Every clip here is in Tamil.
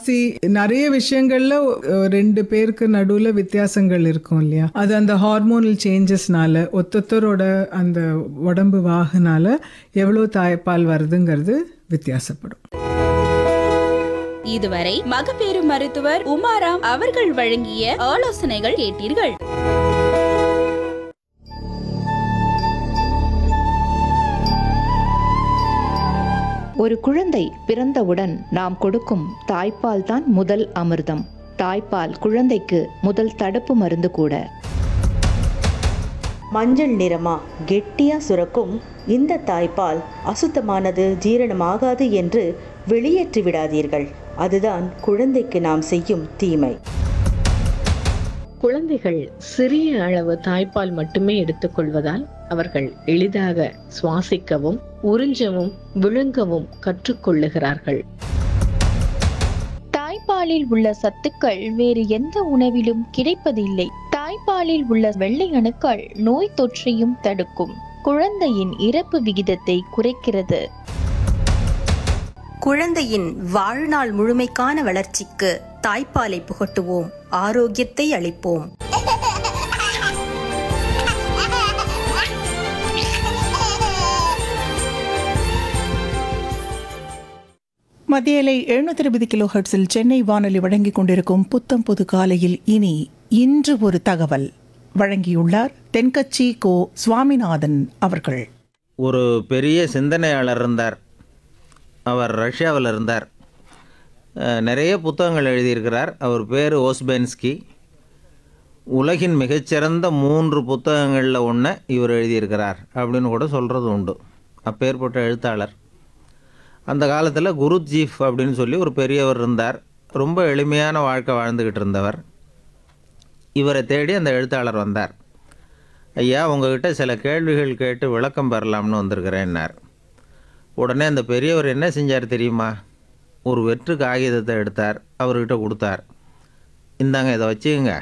ஜாஸ்தி நிறைய விஷயங்கள்ல அஹ், ரெண்டு பேருக்கு நடுவுல வித்தியாசங்கள் இருக்கும் இல்லையா அது அந்த ஹார்மோனல் சேஞ்சஸ்னால ஒத்தொத்தரோட அந்த உடம்பு வாகுனால எவ்வளோ தாய்ப்பால் வருதுங்கிறது வித்தியாசப்படும் இதுவரை மகப்பேறு மருத்துவர் உமாராம் அவர்கள் வழங்கிய ஆலோசனைகள் கேட்டீர்கள் ஒரு குழந்தை பிறந்தவுடன் நாம் கொடுக்கும் தாய்ப்பால் தான் முதல் அமிர்தம் தாய்ப்பால் குழந்தைக்கு முதல் தடுப்பு மருந்து கூட மஞ்சள் நிறமா கெட்டியா சுரக்கும் இந்த தாய்ப்பால் அசுத்தமானது ஜீரணமாகாது என்று வெளியேற்றி விடாதீர்கள் அதுதான் குழந்தைக்கு நாம் செய்யும் தீமை குழந்தைகள் சிறிய அளவு தாய்ப்பால் மட்டுமே எடுத்துக்கொள்வதால் அவர்கள் எளிதாக சுவாசிக்கவும் உறிஞ்சவும் விழுங்கவும் கற்றுக்கொள்ளுகிறார்கள் தாய்ப்பாலில் உள்ள சத்துக்கள் வேறு எந்த உணவிலும் கிடைப்பதில்லை தாய்ப்பாலில் உள்ள வெள்ளை அணுக்கள் நோய் தொற்றையும் தடுக்கும் குழந்தையின் இறப்பு விகிதத்தை குறைக்கிறது குழந்தையின் வாழ்நாள் முழுமைக்கான வளர்ச்சிக்கு தாய்ப்பாலை புகட்டுவோம் ஆரோக்கியத்தை அளிப்போம் மத்தியலை எழுநூத்தி இருபது கிலோ ஹெர்ட்ஸில் சென்னை வானொலி வழங்கிக் கொண்டிருக்கும் புத்தம் புது காலையில் இனி இன்று ஒரு தகவல் வழங்கியுள்ளார் தென்கட்சி கோ சுவாமிநாதன் அவர்கள் ஒரு பெரிய சிந்தனையாளர் இருந்தார் அவர் ரஷ்யாவில் இருந்தார் அஹ், நிறைய புத்தகங்கள் எழுதியிருக்கிறார் அவர் பேர் ஓஸ்பென்ஸ்கி உலகின் மிகச்சிறந்த மூன்று புத்தகங்களில் ஒன்றை இவர் எழுதியிருக்கிறார் அப்படின்னு கூட சொல்கிறது உண்டு அப்பேற்பட்ட எழுத்தாளர் அந்த காலத்தில் குருஜீஃப் அப்படின்னு சொல்லி ஒரு பெரியவர் இருந்தார் ரொம்ப எளிமையான வாழ்க்கை வாழ்ந்துக்கிட்டு இருந்தவர் இவரை தேடி அந்த எழுத்தாளர் வந்தார் ஐயா உங்ககிட்ட சில கேள்விகள் கேட்டு விளக்கம் பெறலாம்னு வந்திருக்கிறேன்னார் உடனே அந்த பெரியவர் என்ன செஞ்சார் தெரியுமா ஒரு வெற்று காகிதத்தை எடுத்தார் அவர்கிட்ட கொடுத்தார் இந்தாங்க இதை வச்சுக்கோங்க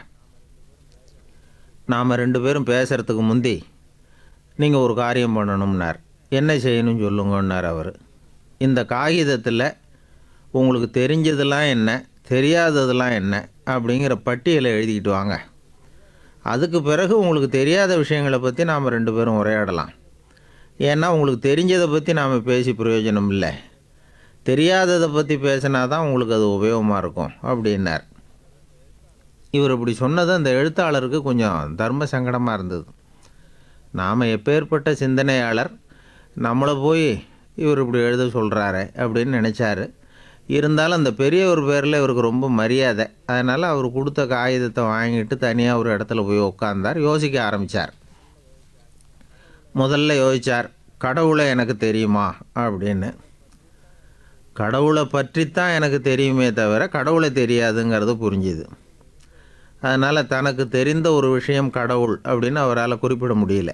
நாம் ரெண்டு பேரும் பேசுகிறதுக்கு முந்தி நீங்கள் ஒரு காரியம் பண்ணணும்னார் என்ன செய்யணும்னு சொல்லுங்கன்னார் அவர் இந்த காகிதத்தில் உங்களுக்கு தெரிஞ்சதெல்லாம் என்ன தெரியாததெல்லாம் என்ன அப்படிங்கிற பட்டியலை எழுதிக்கிட்டு வாங்க அதுக்கு பிறகு உங்களுக்கு தெரியாத விஷயங்களை பற்றி நாம் ரெண்டு பேரும் உரையாடலாம் ஏன்னா உங்களுக்கு தெரிஞ்சதை பற்றி நாம் பேசி பிரயோஜனம் இல்லை தெரியாததை பற்றி பேசினா தான் உங்களுக்கு அது உபயோகமாக இருக்கும் அப்படின்னார் இவர் இப்படி சொன்னது அந்த எழுத்தாளருக்கு கொஞ்சம் தர்ம சங்கடமாக இருந்தது நாம் எப்பேற்பட்ட சிந்தனையாளர் நம்மளை போய் இவர் இப்படி எழுத சொல்கிறாரு அப்படின்னு நினச்சாரு இருந்தாலும் அந்த பெரியவர் பேரில் இவருக்கு ரொம்ப மரியாதை அதனால் அவர் கொடுத்த காகிதத்தை வாங்கிட்டு தனியாக ஒரு இடத்துல போய் உட்காந்தார் யோசிக்க ஆரம்பித்தார் முதல்ல யோசித்தார் கடவுளை எனக்கு தெரியுமா அப்படின்னு கடவுளை பற்றித்தான் எனக்கு தெரியுமே தவிர கடவுளை தெரியாதுங்கிறது புரிஞ்சுது அதனால் தனக்கு தெரிந்த ஒரு விஷயம் கடவுள் அப்படின்னு அவரால் குறிப்பிட முடியல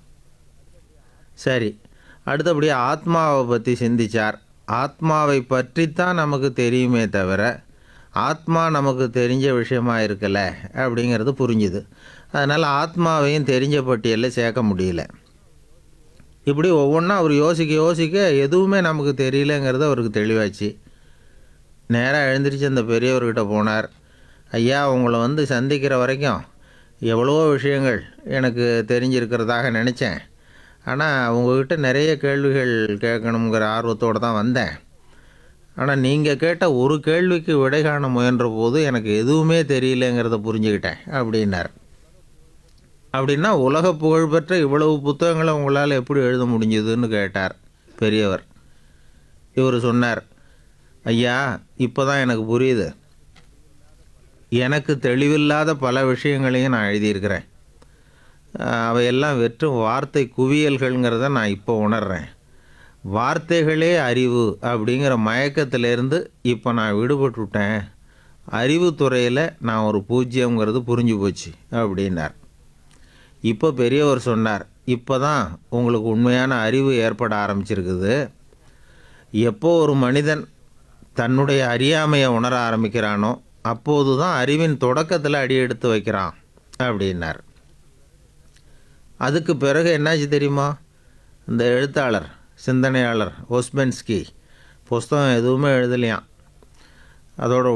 சரி அடுத்தபடி ஆத்மாவை பற்றி சிந்திச்சார் ஆத்மாவை பற்றித்தான் நமக்கு தெரியுமே தவிர ஆத்மா நமக்கு தெரிஞ்ச விஷயமா இருக்கல அப்படிங்கிறது புரிஞ்சுது அதனால் ஆத்மாவையும் தெரிஞ்ச பட்டியலில் சேர்க்க முடியல இப்படி ஒவ்வொன்றா அவர் யோசிக்க யோசிக்க எதுவுமே நமக்கு தெரியலங்கிறது அவருக்கு தெளிவாச்சு நேராக எழுந்திரிச்சு அந்த பெரியவர்கிட்ட போனார் ஐயா உங்களை வந்து சந்திக்கிற வரைக்கும் எவ்வளவோ விஷயங்கள் எனக்கு தெரிஞ்சிருக்கிறதாக நினச்சேன் ஆனால் உங்ககிட்ட நிறைய கேள்விகள் கேட்கணுங்கிற ஆர்வத்தோடு தான் வந்தேன் ஆனால் நீங்கள் கேட்ட ஒரு கேள்விக்கு விடை காண முயன்ற போது எனக்கு எதுவுமே தெரியலங்கிறத புரிஞ்சுக்கிட்டேன் அப்படின்னார் அப்படின்னா உலக புகழ்பெற்ற இவ்வளவு புத்தகங்களை உங்களால் எப்படி எழுத முடிஞ்சதுன்னு கேட்டார் பெரியவர் இவர் சொன்னார் ஐயா இப்போ தான் எனக்கு புரியுது எனக்கு தெளிவில்லாத பல விஷயங்களையும் நான் எழுதியிருக்கிறேன் அஹ் அவையெல்லாம் வெற்றும் வார்த்தை குவியல்கள்ங்கிறத நான் இப்போ உணர்றேன் வார்த்தைகளே அறிவு அப்படிங்கிற மயக்கத்திலேருந்து இப்போ நான் விடுபட்டுட்டேன் அறிவுத்துறையில் நான் ஒரு பூஜ்யங்கிறது புரிஞ்சு போச்சு அப்படின்னார் இப்போ பெரியவர் சொன்னார் இப்போ தான் உங்களுக்கு உண்மையான அறிவு ஏற்பட ஆரம்பிச்சிருக்குது எப்போ ஒரு மனிதன் தன்னுடைய அறியாமையை உணர ஆரம்பிக்கிறானோ அப்போது தான் அறிவின் தொடக்கத்தில் அடி எடுத்து வைக்கிறான் அப்படின்னார் அதுக்கு பிறகு என்னாச்சு தெரியுமா இந்த எழுத்தாளர் சிந்தனையாளர் ஒஸ்பென்ஸ்கி புஸ்தகம் எதுவுமே எழுதலையாம் அதோட